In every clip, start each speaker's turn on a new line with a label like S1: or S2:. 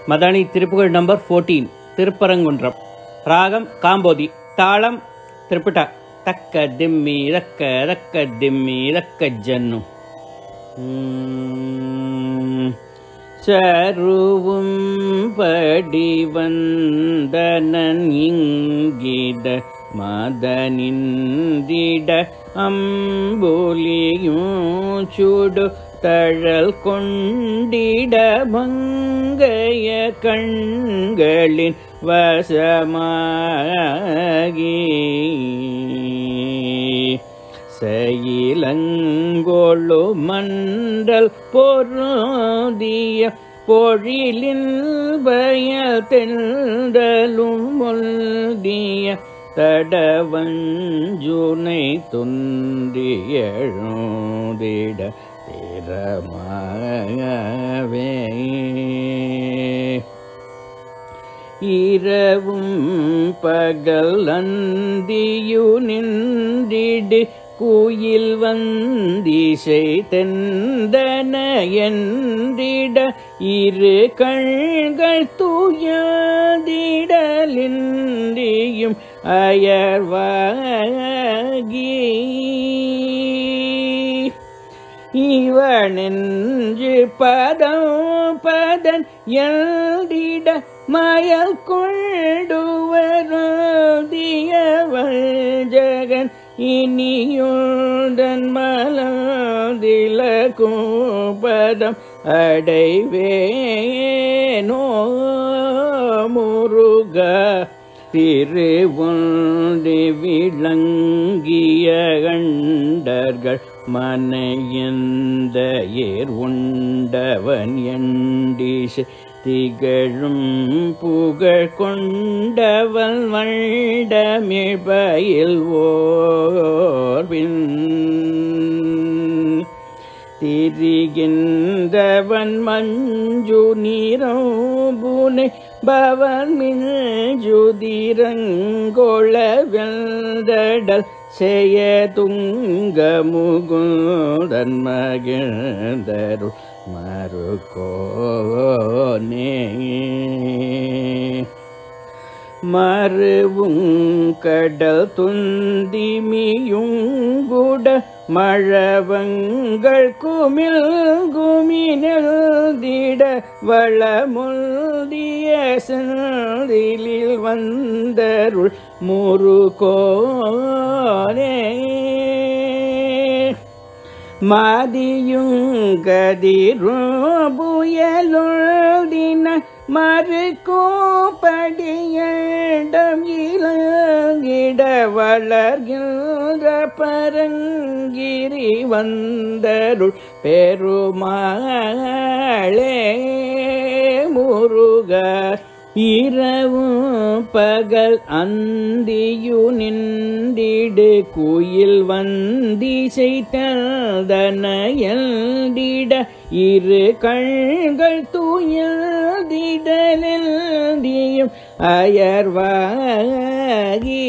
S1: Madani Thiruppugazh number fourteen Thirupparankundram ராகம் காம்போதி தாளம் திரிபுட்டா தக்க திம்மி தக்க தக்க திம்மி தக்க ஜன்னு உம். சருவும் படி வந்தனன் இங்கிட மதனிந்திட அம்புலியும் சுடு தழல் கொண்டிட மங்கைய கண்களின் வசமாகி செயலங்கொழு மன்றல் பொருந்திய பொழிலின் பயல் தெண்டலும் மொல்திய தடவஞ்சுனை துன்றி எழுதிட திறமாவே இரவும் பகல் அந்தியு நின்றிடு குயில் வந்திசை தெந்தன என்றிட இரு கண்கள் தூயாதிடலின்றியும் அயர்வாகி இவனென்று பதம் பதன் எழுதிட மயல் கொண்டு வருதியவள் ஜகன் இனியுடன் மலதில கூபதம் அடைவேனோ முருக திருவுண்டி விளங்கிய கண்டர்கள் மனையந்த ஏர் உண்டவன் எண்டிசை திகழும் புகழ் கொண்டவன் வண்டமிழ்பயில் ஓர்பின் திரிகின்றவன் மஞ்சு நீரோபுனை பவன் மிஞ்சுதிரங்கொள வெந்தடல் செய்ய துங்க முகுந்தன் மகிழ்ந்தருள் மறுகோனே மறுவும் கடல் துந்திமியுங்குட மழவங்கள் குமிழ் குமிழ்ந்திட வளமுல்திய செந்திலில் வந்தருள் முருகோனே மாதியுங்கதிரோபுயலுதின மறுக்கோப்படியிடம் இளங்கிட வளர்கின்ற பரங்கிரி வந்தருள் பெருமாளே முருகர் இரவும் பகல் அந்தியு நின்றிடு குயில் வந்திசை தந்தனையல்திட இரு கண்கள் தூயதிடலியும் அயர்வாகி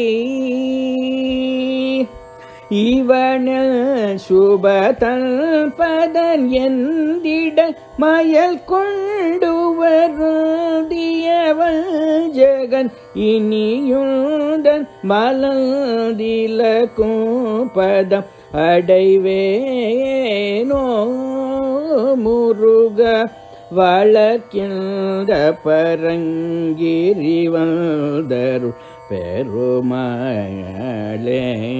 S1: இவனில் சுபதல் பதன் எந்திட மயல் கொண்டு வருதியவள் ஜகன் இனியுடன் மலதில பதம் அடைவேனோ முருக வளர்க்கின்ற பரங்கிரி வந்தருள் பெருமாளே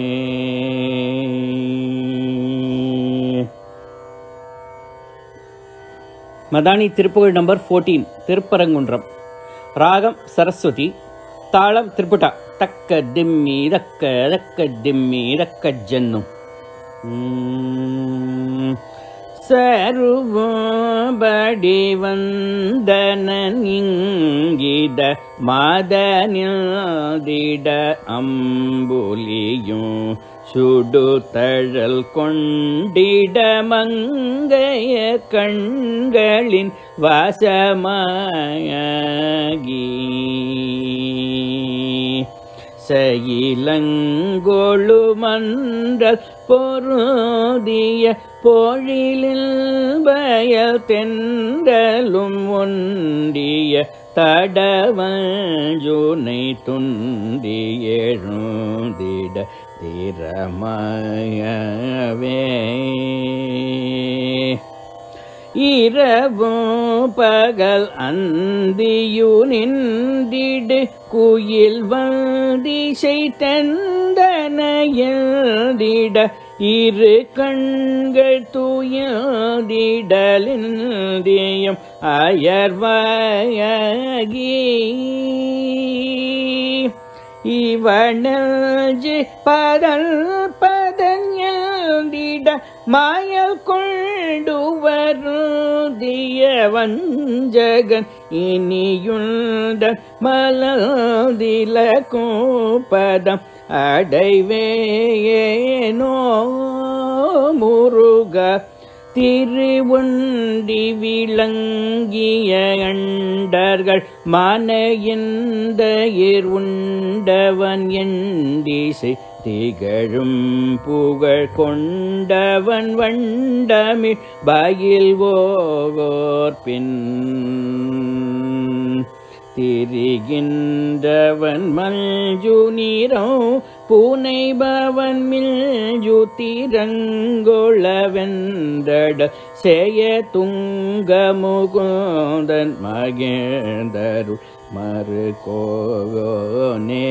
S1: மதானி திருப்புகழ் நம்பர் ஃபோர்டீன் திருப்பரங்குன்றம் ராகம் சரஸ்வதி தாளம் திரிபுட்டா தக்க திம்மி தக்க தக்க திம்மி தக்க ஜன்னு உம். சருவபடி வந்தனன் இங்கிட மாதனிட அம்புலியும் சுடு தழல் கொண்டிட மங்கைய கண்களின் வாசமாகி செயலங்கொழு மன்றல் பொருதிய பொழிலில் பயல் தென்றலும் ஒண்டிய தடவஞ்சுனை துண்டி எழுந்திட திறமயவே இரவும் பகல் அந்தியு நின்றிடு குயில் வந்திசை தந்தனையடிட இரு கண்கள் தூயதிடலிந்தியம் அயர்வயகி இவனஜி பதல் பதன் எழுந்திட மாயல் கொண்டு வருதிய வஞ்சகன் இனியுண்ட மலதில கூப்பதம் அடைவேயேனோ முருக திருவொண்டி விளங்கிய அண்டர்கள் மனையந்த உண்டவன் எண்டிசை திகழும் புகழ் கொண்டவன் வண்டமிழ் பயில் ஓகோர் பின் திரிகின்றவன் மஞ்சு நீரோ பூனைபவன் மில்ஜு திரங்கொளவென்றட செய்ய துங்க முகுந்தன் மகேந்தருள் மறு கோனே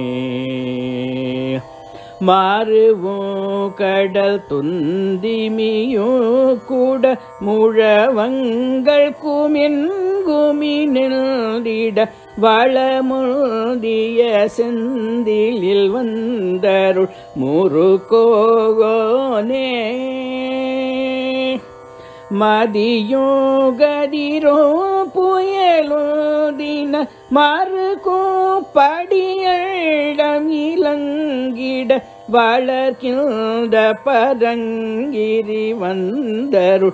S1: மாறுவோம் கடல் துந்திமியோ கூட முழவங்கள் குமின் குமினிட வளமுதிய செந்திலில் வந்தருள் முருகோனே மதியோகதிரோ புயலோதின மறுகோ படியழம் இலங்கிட வளர்க்கின்ற பரங்கிரி வந்தருள்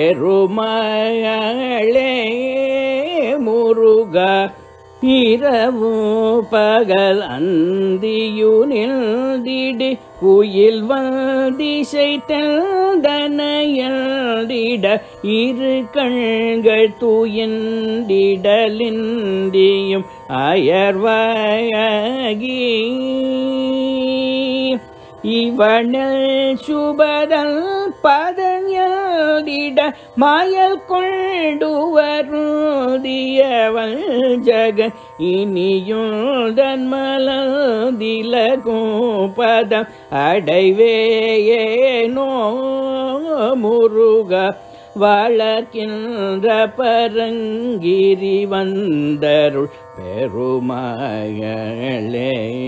S1: பெருமழே முருகா இரவு பகல் அந்தியு நில்திடு குயில் வதிசை தந்தனையடிட இரு கண்கள் தூயண்டிடலிந்தியும் அயர்வயகி இவனல் சுபதல் பதஞடிட மாயல் கொண்டு வருதியவள் ஜகன் இனியுடன் மலதில பதம் அடைவேயேனோ முருக வளர்க்கின்ற பரங்கிரி வந்தருள் பெருமகளே